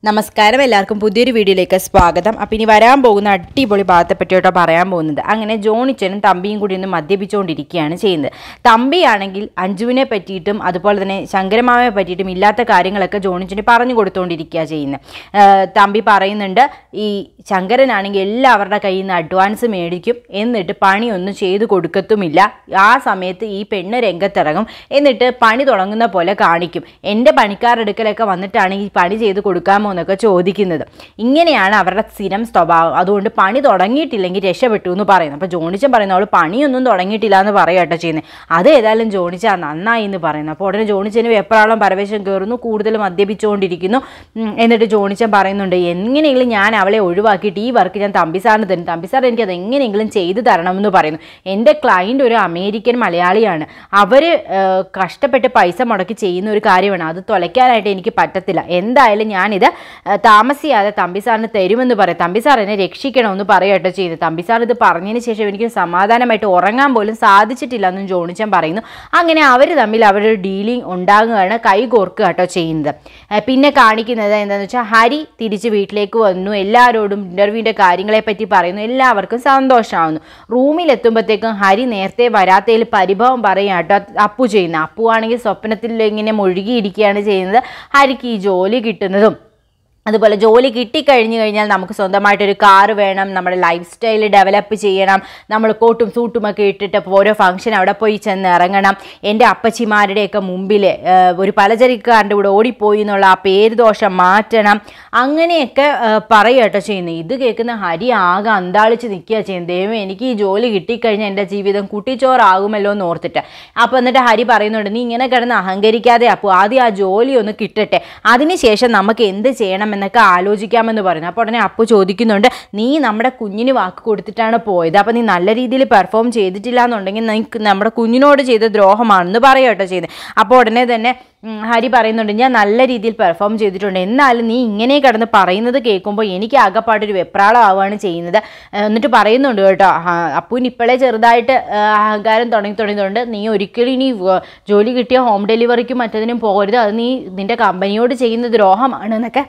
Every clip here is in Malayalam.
നമസ്കാരം എല്ലാവർക്കും പുതിയൊരു വീഡിയോയിലേക്ക് സ്വാഗതം അപ്പം ഇനി വരാൻ പോകുന്ന അടിപൊളി ഭാഗത്തെ പറ്റിയോട്ടോ പറയാൻ പോകുന്നത് അങ്ങനെ ജോണിച്ചനും തമ്പിയും കൂടി ഒന്ന് മദ്യപിച്ചുകൊണ്ടിരിക്കുകയാണ് ചെയ്യുന്നത് തമ്പിയാണെങ്കിൽ അഞ്ജുവിനെ പറ്റിയിട്ടും അതുപോലെ തന്നെ ശങ്കരമാവയെ പറ്റിയിട്ടും ഇല്ലാത്ത കാര്യങ്ങളൊക്കെ ജോണിച്ചന് പറഞ്ഞു കൊടുത്തുകൊണ്ടിരിക്കുക ചെയ്യുന്നത് ഏഹ് തമ്പി പറയുന്നുണ്ട് ഈ ശങ്കരനാണെങ്കിൽ എല്ലാവരുടെ കയ്യിൽ നിന്ന് അഡ്വാൻസ് മേടിക്കും എന്നിട്ട് പണിയൊന്നും ചെയ്തു കൊടുക്കത്തുമില്ല ആ സമയത്ത് ഈ പെണ്ണ് രംഗത്തിറങ്ങും എന്നിട്ട് പണി തുടങ്ങുന്ന പോലെ കാണിക്കും എൻ്റെ പണിക്കാരുടെ അടുക്കലൊക്കെ വന്നിട്ടാണ് ഈ പണി ചെയ്ത് കൊടുക്കാമോ എന്നൊക്കെ ചോദിക്കുന്നത് ഇങ്ങനെയാണ് അവരുടെ സ്ഥിരം സ്വഭാവം അതുകൊണ്ട് പണി തുടങ്ങിയിട്ടില്ലെങ്കിൽ രക്ഷപ്പെട്ടു എന്ന് പറയുന്നു അപ്പോൾ ജോണിച്ചൻ പറയുന്നു അവൾ പണിയൊന്നും തുടങ്ങിയിട്ടില്ല എന്ന് പറയുകട്ടോ ചെയ്യുന്നത് അത് ഏതായാലും ജോണിച്ച നന്നായി എന്ന് പറയുന്നു അപ്പോൾ ഉടനെ ജോണിച്ചന് വെപ്രാളം പരവേശം കയറുന്നു കൂടുതൽ മദ്യപിച്ചുകൊണ്ടിരിക്കുന്നു ഉം, എന്നിട്ട് ജോണിച്ചൻ പറയുന്നുണ്ട് എങ്ങനെയെങ്കിലും ഞാൻ അവളെ ഒഴിവാക്കിയിട്ട് ഈ വർക്ക് ഞാൻ തമ്പി സാറിന് തരും തമ്പി സാർ എനിക്ക് അത് എങ്ങനെയെങ്കിലും ചെയ്തു തരണമെന്ന് പറയുന്നു എൻ്റെ ക്ലയൻറ്റ് ഒരു അമേരിക്കൻ മലയാളിയാണ് അവർ കഷ്ടപ്പെട്ട് പൈസ മുടക്കി ചെയ്യുന്ന ഒരു കാര്യമാണ് അത് തുലയ്ക്കാനായിട്ട് എനിക്ക് പറ്റത്തില്ല എന്തായാലും ഞാനിത് ഏഹ്, താമസിയാതെ തമ്പി സാറിന് തരുമെന്ന് പറയും തമ്പി സാർ എന്നെ രക്ഷിക്കണമെന്ന് പറയട്ടോ ചെയ്ത് തമ്പി സാർ ഇത് പറഞ്ഞതിന് ശേഷം എനിക്ക് സമാധാനമായിട്ട് ഉറങ്ങാൻ പോലും സാധിച്ചിട്ടില്ല എന്നും ജോണിച്ചൻ പറയുന്നു അങ്ങനെ അവർ തമ്മിൽ അവരുടെ ഡീലിംഗ് ഉണ്ടാകുകയാണ് കൈ കോർക്കുക കേട്ടോ ചെയ്യുന്നത് ഏഹ്, പിന്നെ കാണിക്കുന്നത് എന്താണെന്ന് വെച്ചാൽ ഹരി തിരിച്ച് വീട്ടിലേക്ക് വന്നു എല്ലാവരോടും ഇൻ്റർവ്യൂവിൻ്റെ കാര്യങ്ങളെ പറ്റി പറയുന്നു എല്ലാവർക്കും സന്തോഷമാവുന്നു റൂമിലെത്തുമ്പോഴത്തേക്കും ഹരി നേരത്തെ വരാത്തതിൽ പരിഭവം പറയാം കേട്ടോ അപ്പു ചെയ്യുന്നത് അപ്പു ആണെങ്കിൽ സ്വപ്നത്തിൽ ഇങ്ങനെ മുഴുകിയിരിക്കുകയാണ് ചെയ്യുന്നത് ഹരിക്ക് ഈ ജോലി കിട്ടുന്നതും അതുപോലെ ജോലി കിട്ടിക്കഴിഞ്ഞു കഴിഞ്ഞാൽ നമുക്ക് സ്വന്തമായിട്ടൊരു കാറ് വേണം നമ്മുടെ ലൈഫ് സ്റ്റൈൽ ഡെവലപ്പ് ചെയ്യണം നമ്മൾ കോട്ടും സൂട്ടും ഒക്കെ ഇട്ടിട്ട് ഓരോ ഫംഗ്ഷൻ അവിടെ പോയി ചെന്ന് ഇറങ്ങണം എൻ്റെ അപ്പച്ചിമാരുടെയൊക്കെ മുമ്പിൽ ഏഹ്, ഒരു പലചരക്കാരൻ്റെ കൂടെ ഓടിപ്പോയി എന്നുള്ള ആ പേര് ദോഷം മാറ്റണം അങ്ങനെയൊക്കെ ഏഹ്, പറയുക കേട്ടോ ചെയ്യുന്നത് ഇത് കേൾക്കുന്ന ഹരി ആകെ അന്താളിച്ച് നിൽക്കുക ചെയ്യുന്നത് ദൈവം എനിക്ക് ഈ ജോലി കിട്ടിക്കഴിഞ്ഞാൽ എൻ്റെ ജീവിതം കുട്ടിച്ചോറാകുമല്ലോ എന്ന് ഓർത്തിട്ട് അപ്പോൾ എന്നിട്ട് ഹരി പറയുന്നുണ്ട് നീ ഇങ്ങനെ കിടന്ന് അഹങ്കരിക്കാതെ അപ്പോൾ ആദ്യം ആ ജോലി ഒന്ന് കിട്ടട്ടെ അതിനുശേഷം നമുക്ക് എന്ത് ചെയ്യണം എന്നൊക്കെ ആലോചിക്കാമെന്ന് പറയുന്നു അപ്പോൾ ഉടനെ അപ്പു ചോദിക്കുന്നുണ്ട് നീ നമ്മുടെ കുഞ്ഞിന് വാക്ക് കൊടുത്തിട്ടാണ് പോയത് അപ്പോൾ നീ നല്ല രീതിയിൽ പെർഫോം ചെയ്തിട്ടില്ല എന്നുണ്ടെങ്കിൽ നിനക്ക് നമ്മുടെ കുഞ്ഞിനോട് ചെയ്ത ദ്രോഹമാണെന്ന് പറയട്ടോ ചെയ്യുന്നത് അപ്പോൾ ഉടനെ തന്നെ ഉം, ഹരി പറയുന്നുണ്ട് ഞാൻ നല്ല രീതിയിൽ പെർഫോം ചെയ്തിട്ടുണ്ട് എന്നാലും നീ ഇങ്ങനെ കിടന്ന് പറയുന്നത് കേൾക്കുമ്പോൾ എനിക്ക് ആകെപ്പാടൊരു വെപ്രാളമാവുകയാണ് ചെയ്യുന്നത് ഏഹ് എന്നിട്ട് പറയുന്നുണ്ട് കേട്ടോ ആ, അപ്പുവിന് ഇപ്പോഴേ ചെറുതായിട്ട് ഏഹ്, അഹങ്കാരം തുടങ്ങി തുടങ്ങിയതുകൊണ്ട് നീ ഒരിക്കലും ഇനി വ- ജോലി കിട്ടിയ ഹോം ഡെലിവറിക്കും മറ്റതിനും പോകരുത് അത് നീ നിന്റെ കമ്പനിയോട് ചെയ്യുന്ന ദ്രോഹമാണ് എന്നൊക്കെ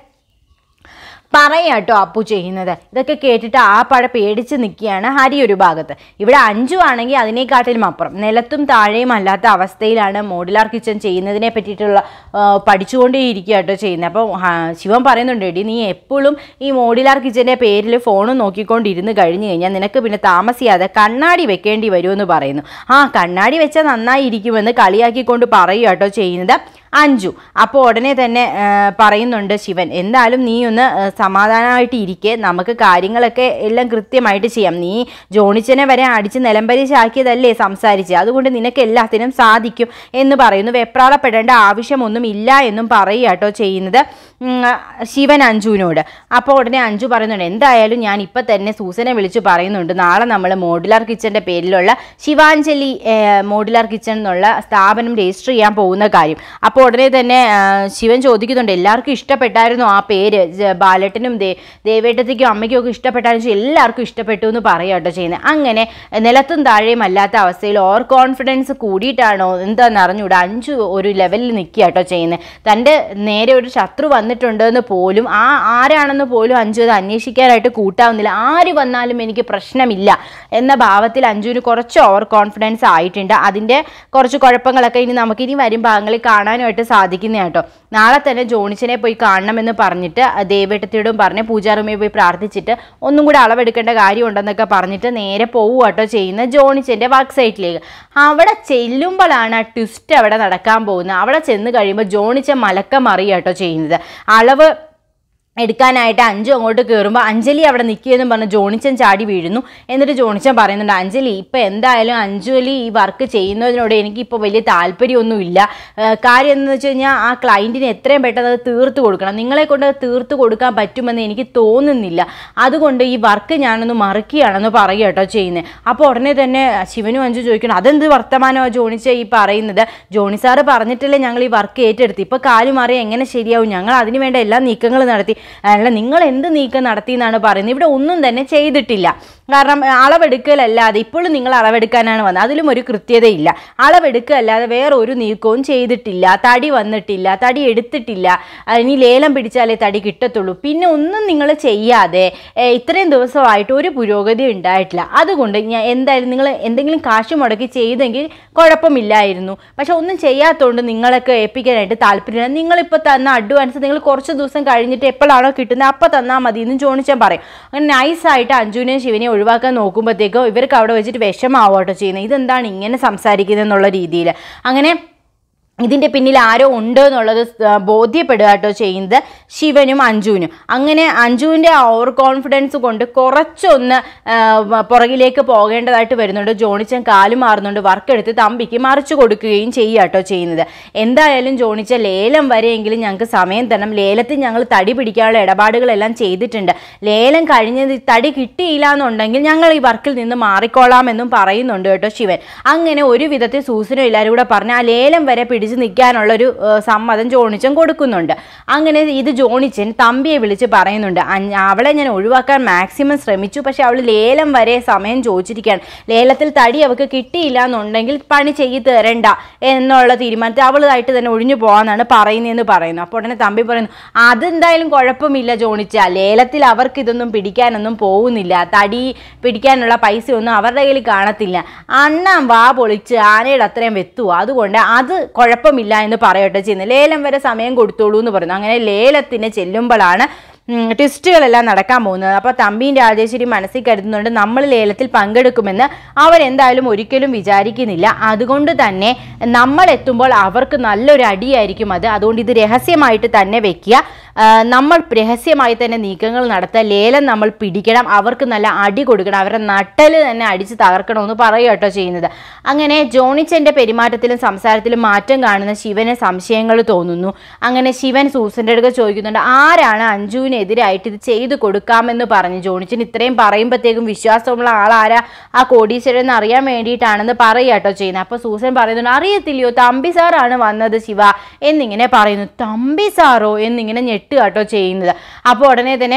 പറയാം കേട്ടോ അപ്പു ചെയ്യുന്നത് ഇതൊക്കെ കേട്ടിട്ട് ആ പഴ പേടിച്ച് നിൽക്കുകയാണ് ഹരി ഒരു ഭാഗത്ത് ഇവിടെ അഞ്ചു ആണെങ്കിൽ അതിനേക്കാട്ടിലും അപ്പുറം നിലത്തും താഴെയും അല്ലാത്ത അവസ്ഥയിലാണ് മോഡുലാർ കിച്ചൺ ചെയ്യുന്നതിനെ പറ്റിയിട്ടുള്ള ആ, പഠിച്ചുകൊണ്ടേയിരിക്കുക കേട്ടോ ചെയ്യുന്നത് അപ്പോൾ ആ, ശിവൻ പറയുന്നുണ്ട് എടി നീ എപ്പോഴും ഈ മോഡുലാർ കിച്ചൻ്റെ പേരിൽ ഫോണും നോക്കിക്കൊണ്ടിരുന്ന് കഴിഞ്ഞ് കഴിഞ്ഞാൽ നിനക്ക് പിന്നെ താമസിയാതെ കണ്ണാടി വെക്കേണ്ടി വരുമെന്ന് പറയുന്നു ആ കണ്ണാടി വെച്ചാൽ നന്നായിരിക്കുമെന്ന് കളിയാക്കിക്കൊണ്ട് പറയുക കേട്ടോ ചെയ്യുന്നത് അഞ്ചു അപ്പോൾ ഉടനെ തന്നെ ആ, പറയുന്നുണ്ട് ശിവൻ എന്തായാലും നീ ഒന്ന് ആ, സമാധാനമായിട്ട് ഇരിക്കെ നമുക്ക് കാര്യങ്ങളൊക്കെ എല്ലാം കൃത്യമായിട്ട് ചെയ്യാം നീ ജോണിച്ചനെ വരെ അടിച്ച് നിലംപരിശാക്കിയതല്ലേ സംസാരിച്ച് അതുകൊണ്ട് നിനക്ക് എല്ലാത്തിനും സാധിക്കും എന്ന് പറയുന്നു വെപ്രാളപ്പെടേണ്ട ആവശ്യമൊന്നും ഇല്ല എന്നും പറയുക കേട്ടോ ചെയ്യുന്നത് ഉം, ശിവൻ അഞ്ജുവിനോട് അപ്പോൾ ഉടനെ അഞ്ജു പറയുന്നുണ്ട് എന്തായാലും ഞാൻ ഇപ്പം തന്നെ സൂസനെ വിളിച്ച് പറയുന്നുണ്ട് നാളെ നമ്മൾ മോഡുലാർ കിച്ചൻ്റെ പേരിലുള്ള ശിവാഞ്ജലി മോഡുലാർ കിച്ചൺ എന്നുള്ള സ്ഥാപനം രജിസ്റ്റർ ചെയ്യാൻ പോകുന്ന കാര്യം അപ്പോൾ ഉടനെ തന്നെ ആ, ശിവൻ ചോദിക്കുന്നുണ്ട് എല്ലാവർക്കും ഇഷ്ടപ്പെട്ടായിരുന്നു ആ പേര് ജ- ബാലേട്ടനും ദേ ദേവേട്ടത്തിക്കും അമ്മയ്ക്കും ഒക്കെ ഇഷ്ടപ്പെട്ടായിരുന്നു എല്ലാവർക്കും ഇഷ്ടപ്പെട്ടു എന്ന് പറയുക കേട്ടോ ചെയ്യുന്നത് അങ്ങനെ നിലത്തും താഴെയും അല്ലാത്ത അവസ്ഥയിൽ ഓവർ കോൺഫിഡൻസ് കൂടിയിട്ടാണോ എന്താണെന്ന് അറിഞ്ഞൂടാ അഞ്ചു ഒരു ലെവലിൽ നിൽക്കുക കേട്ടോ ചെയ്യുന്നത് തൻ്റെ നേരെ ഒരു ശത്രു വന്നിട്ടുണ്ടെന്ന് പോലും ആ ആരാണെന്ന് പോലും അഞ്ചു അത് അന്വേഷിക്കാനായിട്ട് കൂട്ടാവുന്നില്ല ആര് വന്നാലും എനിക്ക് പ്രശ്നമില്ല എന്ന ഭാവത്തിൽ അഞ്ജുവിന് കുറച്ച് ഓവർ കോൺഫിഡൻസ് ആയിട്ടുണ്ട് അതിൻ്റെ കുറച്ച് കുഴപ്പങ്ങളൊക്കെ ഇനി നമുക്ക് ഇനി വരും ഭാഗങ്ങളിൽ കാണാനുമായിട്ട് സാധിക്കുന്ന കേട്ടോ നാളെ തന്നെ ജോണിച്ചനെ പോയി കാണണമെന്ന് പറഞ്ഞിട്ട് ദേവേട്ടത്തിയോടും പറഞ്ഞ് പൂജാറുമയെ പോയി പ്രാർത്ഥിച്ചിട്ട് ഒന്നും കൂടെ അളവെടുക്കേണ്ട കാര്യമുണ്ടെന്നൊക്കെ പറഞ്ഞിട്ട് നേരെ പോവുക കേട്ടോ ചെയ്യുന്ന ജോണിച്ചൻ്റെ വർക്ക് സൈറ്റിലേക്ക് അവിടെ ചെല്ലുമ്പോഴാണ് ആ ട്വിസ്റ്റ് അവിടെ നടക്കാൻ പോകുന്നത് അവിടെ ചെന്ന് കഴിയുമ്പോൾ ജോണിച്ച മലക്കം അറിയുക കേട്ടോ ചെയ്യുന്നത് അളവ് എടുക്കാനായിട്ട് അഞ്ചു അങ്ങോട്ട് കയറുമ്പോൾ അഞ്ജലി അവിടെ നിൽക്കുകയെന്നും പറഞ്ഞ് ജോണിച്ചൻ ചാടി വീഴുന്നു എന്നിട്ട് ജോണിച്ചൻ പറയുന്നുണ്ട് അഞ്ജലി ഇപ്പം എന്തായാലും അഞ്ജലി ഈ വർക്ക് ചെയ്യുന്നതിനോട് എനിക്കിപ്പോൾ വലിയ താല്പര്യമൊന്നുമില്ല ഏഹ് കാര്യം എന്ന് വെച്ച് കഴിഞ്ഞാൽ ആ ക്ലയൻറ്റിന് എത്രയും പെട്ടെന്ന് അത് തീർത്ത് കൊടുക്കണം നിങ്ങളെ കൊണ്ട് അത് തീർത്ത് കൊടുക്കാൻ പറ്റുമെന്ന് എനിക്ക് തോന്നുന്നില്ല അതുകൊണ്ട് ഈ വർക്ക് ഞാനൊന്ന് മറക്കുകയാണെന്ന് പറയുക കേട്ടോ ചെയ്യുന്നത് അപ്പോൾ ഉടനെ തന്നെ ശിവനും അഞ്ചു ചോദിക്കണം അതെന്ത് വർത്തമാനമാണ് ജോണിച്ച ഈ പറയുന്നത് ജോണി സാറ് പറഞ്ഞിട്ടല്ലേ ഞങ്ങൾ ഈ വർക്ക് ഏറ്റെടുത്ത് ഇപ്പോൾ കാല് മാറി എങ്ങനെ ശരിയാവും ഞങ്ങൾ അതിന് വേണ്ട എല്ലാ നീക്കങ്ങളും നടത്തി അല്ല നിങ്ങൾ എന്ത് നീക്കം നടത്തി എന്നാണ് പറയുന്നത് ഇവിടെ ഒന്നും തന്നെ ചെയ്തിട്ടില്ല കാരണം ആ, അളവെടുക്കലല്ലാതെ ഇപ്പോഴും നിങ്ങൾ അളവെടുക്കാനാണ് വന്നത് അതിലും ഒരു കൃത്യതയില്ല അളവെടുക്കല്ലാതെ വേറെ ഒരു നീക്കവും ചെയ്തിട്ടില്ല തടി വന്നിട്ടില്ല തടി എടുത്തിട്ടില്ല ആ, ഇനി ലേലം പിടിച്ചാലേ തടി കിട്ടത്തുള്ളൂ പിന്നെ ഒന്നും നിങ്ങൾ ചെയ്യാതെ ഏ, ഇത്രയും ദിവസമായിട്ട് ഒരു പുരോഗതി ഉണ്ടായിട്ടില്ല അതുകൊണ്ട് ഞാൻ എന്തായാലും നിങ്ങൾ എന്തെങ്കിലും കാശ് മുടക്കി ചെയ്തെങ്കിൽ കുഴപ്പമില്ലായിരുന്നു പക്ഷെ ഒന്നും ചെയ്യാത്തതുകൊണ്ട് നിങ്ങളൊക്കെ ഏൽപ്പിക്കാനായിട്ട് താല്പര്യമില്ല നിങ്ങളിപ്പോൾ തന്ന അഡ്വാൻസ് നിങ്ങൾ കുറച്ച് ദിവസം കഴിഞ്ഞിട്ട് എപ്പോഴാണോ കിട്ടുന്നത് അപ്പോൾ തന്നാൽ മതി എന്നും ചോണിച്ചാൻ പറയും അങ്ങനെ നൈസായിട്ട് അഞ്ജുവിനെയും ശിവനെയും ഒഴിവാക്കാൻ നോക്കുമ്പോഴത്തേക്കും ഇവർക്ക് അവിടെ വെച്ചിട്ട് വിഷമാവട്ടോ ചെയ്യുന്നത് ഇതെന്താണ് ഇങ്ങനെ സംസാരിക്കുന്നത് എന്നുള്ള രീതിയിൽ അങ്ങനെ ഇതിൻ്റെ പിന്നിൽ ആരോ ഉണ്ട് എന്നുള്ളത് സ്- ബോധ്യപ്പെടുക കേട്ടോ ചെയ്യുന്നത് ശിവനും അഞ്ജുവിനും അങ്ങനെ അഞ്ജുവിൻ്റെ ഓവർ കോൺഫിഡൻസ് കൊണ്ട് കുറച്ചൊന്ന് ആ, വ- പുറകിലേക്ക് പോകേണ്ടതായിട്ട് വരുന്നുണ്ട് ജോണിച്ചൻ കാല് മാറുന്നുണ്ട് വർക്ക് എടുത്ത് തമ്പിക്ക് മറിച്ചു കൊടുക്കുകയും ചെയ്യുക കേട്ടോ ചെയ്യുന്നത് എന്തായാലും ജോണിച്ച ലേലം വരെയെങ്കിലും ഞങ്ങൾക്ക് സമയം തരണം ലേലത്തിൽ ഞങ്ങൾ തടി പിടിക്കാനുള്ള ഇടപാടുകളെല്ലാം ചെയ്തിട്ടുണ്ട് ലേലം കഴിഞ്ഞത് തടി കിട്ടിയില്ല എന്നുണ്ടെങ്കിൽ ഞങ്ങൾ ഈ വർക്കിൽ നിന്ന് മാറിക്കോളാമെന്നും പറയുന്നുണ്ട് കേട്ടോ ശിവൻ അങ്ങനെ ഒരു വിധത്തിൽ സൂസനും എല്ലാവരും കൂടെ പറഞ്ഞ് ആ ലേലം വരെ പിടിച്ച് നിൽക്കാനുള്ളൊരു ഏഹ്, സമ്മതം ജോണിച്ചൻ കൊടുക്കുന്നുണ്ട് അങ്ങനെ ഇത് ജോണിച്ചൻ തമ്പിയെ വിളിച്ച് പറയുന്നുണ്ട് അഞ്ഞ- അവളെ ഞാൻ ഒഴിവാക്കാൻ മാക്സിമം ശ്രമിച്ചു പക്ഷെ അവൾ ലേലം വരെ സമയം ചോദിച്ചിരിക്കുകയാണ് ലേലത്തിൽ തടി അവൾക്ക് കിട്ടിയില്ല എന്നുണ്ടെങ്കിൽ പണി ചെയ്ത് തരണ്ട എന്നുള്ള തീരുമാനത്തിൽ അവളായിട്ട് തന്നെ ഒഴിഞ്ഞു പോകാന്നാണ് പറയുന്നതെന്ന് പറയുന്നു അപ്പോൾ ഉടനെ തമ്പി പറയുന്നു അതെന്തായാലും കുഴപ്പമില്ല ജോണിച്ച ലേലത്തിൽ അവർക്ക് ഇതൊന്നും പിടിക്കാനൊന്നും പോകുന്നില്ല തടി പിടിക്കാനുള്ള പൈസ ഒന്നും അവരുടെ കയ്യിൽ കാണത്തില്ല അണ്ണാൻ വാ പൊളിച്ച് ആനയുടെ അത്രയും വെത്തുവോ അതുകൊണ്ട് അത് കുഴപ്പമില്ല എന്ന് പറയട്ടെ ചെയ്യുന്നത് ലേലം വരെ സമയം കൊടുത്തോളൂ എന്ന് പറയുന്നു അങ്ങനെ ലേലത്തിന് ചെല്ലുമ്പോഴാണ് ഉം, ട്വിസ്റ്റുകളെല്ലാം നടക്കാൻ പോകുന്നത് അപ്പോൾ തമ്പിയും രാജേശ്വരി മനസ്സിൽ കരുതുന്നുണ്ട് നമ്മൾ ലേലത്തിൽ പങ്കെടുക്കുമെന്ന് അവരെന്തായാലും ഒരിക്കലും വിചാരിക്കുന്നില്ല അതുകൊണ്ട് തന്നെ നമ്മൾ എത്തുമ്പോൾ അവർക്ക് നല്ലൊരു അടിയായിരിക്കും അത് അതുകൊണ്ട് ഇത് രഹസ്യമായിട്ട് തന്നെ വെക്കുക ആ, നമ്മൾ രഹസ്യമായി തന്നെ നീക്കങ്ങൾ നടത്തുക ലേലം നമ്മൾ പിടിക്കണം അവർക്ക് നല്ല അടി കൊടുക്കണം അവരുടെ നട്ടൽ തന്നെ അടിച്ച് തകർക്കണമെന്ന് പറയുക കേട്ടോ ചെയ്യുന്നത് അങ്ങനെ ജോണിച്ചൻ്റെ പെരുമാറ്റത്തിലും സംസാരത്തിലും മാറ്റം കാണുന്ന ശിവന് സംശയങ്ങൾ തോന്നുന്നു അങ്ങനെ ശിവൻ സൂസൻ്റെ അടുക്ക ചോദിക്കുന്നുണ്ട് ആരാണ് അഞ്ജുവിനെതിരായിട്ട് ഇത് ചെയ്തു കൊടുക്കാമെന്ന് പറഞ്ഞു ജോണിച്ചൻ ഇത്രയും പറയുമ്പോഴത്തേക്കും വിശ്വാസമുള്ള ആളാരാ ആ കോടീശ്വരൻ എന്ന് അറിയാൻ വേണ്ടിയിട്ടാണെന്ന് പറയുക കേട്ടോ ചെയ്യുന്നത് അപ്പോൾ സൂസൻ പറയുന്നുണ്ട് അറിയത്തില്ലയോ തമ്പി സാറാണ് വന്നത് ശിവ എന്നിങ്ങനെ പറയുന്നു തമ്പി സാറോ എന്നിങ്ങനെ ഞെട്ടുക കേട്ടോ ചെയ്യുന്നത് അപ്പോൾ ഉടനെ തന്നെ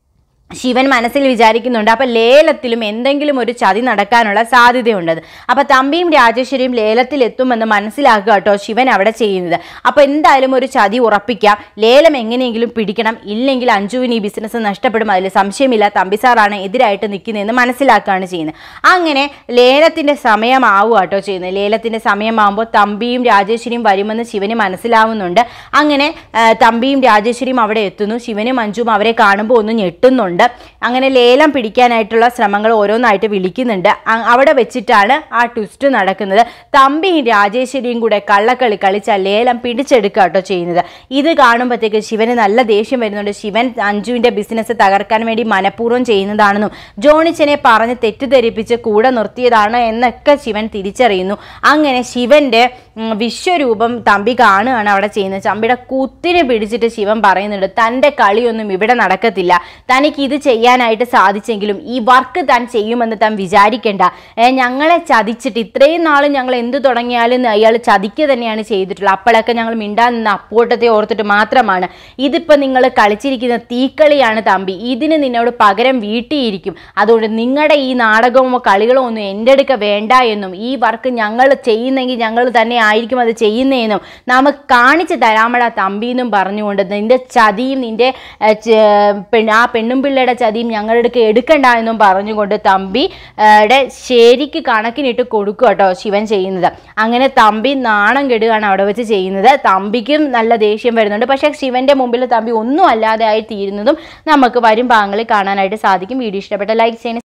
ശിവൻ മനസ്സിൽ വിചാരിക്കുന്നുണ്ട് അപ്പം ലേലത്തിലും എന്തെങ്കിലും ഒരു ചതി നടക്കാനുള്ള സാധ്യതയുണ്ട് അപ്പം തമ്പിയും രാജേശ്വരിയും ലേലത്തിൽ എത്തുമെന്ന് മനസ്സിലാക്കുക കേട്ടോ ശിവൻ അവിടെ ചെയ്യുന്നത് അപ്പോൾ എന്തായാലും ഒരു ചതി ഉറപ്പിക്കാം ലേലം എങ്ങനെയെങ്കിലും പിടിക്കണം ഇല്ലെങ്കിൽ അഞ്ജുവിന് ഈ ബിസിനസ് നഷ്ടപ്പെടും അതിൽ സംശയമില്ല തമ്പി സാറാണ് എതിരായിട്ട് നിൽക്കുന്നതെന്ന് മനസ്സിലാക്കുകയാണ് ചെയ്യുന്നത് അങ്ങനെ ലേലത്തിൻ്റെ സമയമാവുക കേട്ടോ ചെയ്യുന്നത് ലേലത്തിൻ്റെ സമയമാകുമ്പോൾ തമ്പിയും രാജേശ്വരിയും വരുമെന്ന് ശിവന് മനസ്സിലാവുന്നുണ്ട് അങ്ങനെ ആ, തമ്പിയും രാജേശ്വരിയും അവിടെ എത്തുന്നു ശിവനും അഞ്ജുവും അവരെ കാണുമ്പോൾ ഒന്ന് ഞെട്ടുന്നുണ്ട് അങ്ങനെ ലേലം പിടിക്കാനായിട്ടുള്ള ശ്രമങ്ങൾ ഓരോന്നായിട്ട് വിളിക്കുന്നുണ്ട് അ- അവിടെ വെച്ചിട്ടാണ് ആ ട്വിസ്റ്റ് നടക്കുന്നത് തമ്പിയും രാജേശ്വരിയും കൂടെ കള്ളക്കളി കളിച്ച ലേലം പിടിച്ചെടുക്കുക കേട്ടോ ചെയ്യുന്നത് ഇത് കാണുമ്പോഴത്തേക്ക് ശിവന് നല്ല ദേഷ്യം വരുന്നുണ്ട് ശിവൻ അഞ്ജുവിൻ്റെ ബിസിനസ് തകർക്കാൻ വേണ്ടി മനഃപൂർവ്വം ചെയ്യുന്നതാണെന്നും ജോണിച്ചനെ പറഞ്ഞ് തെറ്റിദ്ധരിപ്പിച്ച് കൂടെ നിർത്തിയതാണ് എന്നൊക്കെ ശിവൻ തിരിച്ചറിയുന്നു അങ്ങനെ ശിവന്റെ ഉം, വിശ്വരൂപം തമ്പി കാണുകയാണ് അവിടെ ചെയ്യുന്നത് തമ്പിയുടെ കുത്തിനെ പിടിച്ചിട്ട് ശിവൻ പറയുന്നുണ്ട് തൻ്റെ കളിയൊന്നും ഇവിടെ നടക്കത്തില്ല തനിക്ക് ഇത് ചെയ്യാനായിട്ട് സാധിച്ചെങ്കിലും ഈ വർക്ക് താൻ ചെയ്യുമെന്ന് താൻ വിചാരിക്കേണ്ട ഏ, ഞങ്ങളെ ചതിച്ചിട്ട് ഇത്രയും നാൾ ഞങ്ങൾ എന്ത് തുടങ്ങിയാലും അയാൾ ചതിക്കുക തന്നെയാണ് ചെയ്തിട്ടുള്ളത് അപ്പോഴൊക്കെ ഞങ്ങൾ മിണ്ടാൻ നിന്ന അപ്പോട്ടത്തെ ഓർത്തിട്ട് മാത്രമാണ് ഇതിപ്പോൾ നിങ്ങൾ കളിച്ചിരിക്കുന്ന തീക്കളിയാണ് തമ്പി ഇതിന് നിന്നോട് പകരം വീട്ടിയിരിക്കും അതുകൊണ്ട് നിങ്ങളുടെ ഈ നാടകമോ കളികളോ ഒന്നും എൻ്റെ അടുക്ക വേണ്ട എന്നും ഈ വർക്ക് ഞങ്ങൾ ചെയ്യുന്നെങ്കിൽ ഞങ്ങൾ തന്നെ ആയിരിക്കും അത് ചെയ്യുന്നതെന്നും നമുക്ക് കാണിച്ചു തരാമടാ തമ്പി എന്നും പറഞ്ഞുകൊണ്ട് നിന്റെ ചതിയും നിന്റെ ഏ, ചെ- പെണ്ണ് ആ പെണ്ണും പിള്ളയുടെ ചതിയും ഞങ്ങളുടെ അടുക്ക എടുക്കണ്ട എന്നും പറഞ്ഞുകൊണ്ട് തമ്പി ഏ, ടെ ശരിക്ക് കണക്കിനിട്ട് കൊടുക്കുക കേട്ടോ ശിവൻ ചെയ്യുന്നത് അങ്ങനെ തമ്പി നാണം കെടുകയാണ് അവിടെ വെച്ച് ചെയ്യുന്നത് തമ്പിക്കും നല്ല ദേഷ്യം വരുന്നുണ്ട് പക്ഷേ ശിവന്റെ മുമ്പിൽ തമ്പി ഒന്നും അല്ലാതെ ആയി തീരുന്നതും നമുക്ക് വരും ഭാഗങ്ങളിൽ കാണാനായിട്ട് സാധിക്കും വീഡിയോ ഇഷ്ടപ്പെട്ട ലൈക്ക് ചെയ്യാൻ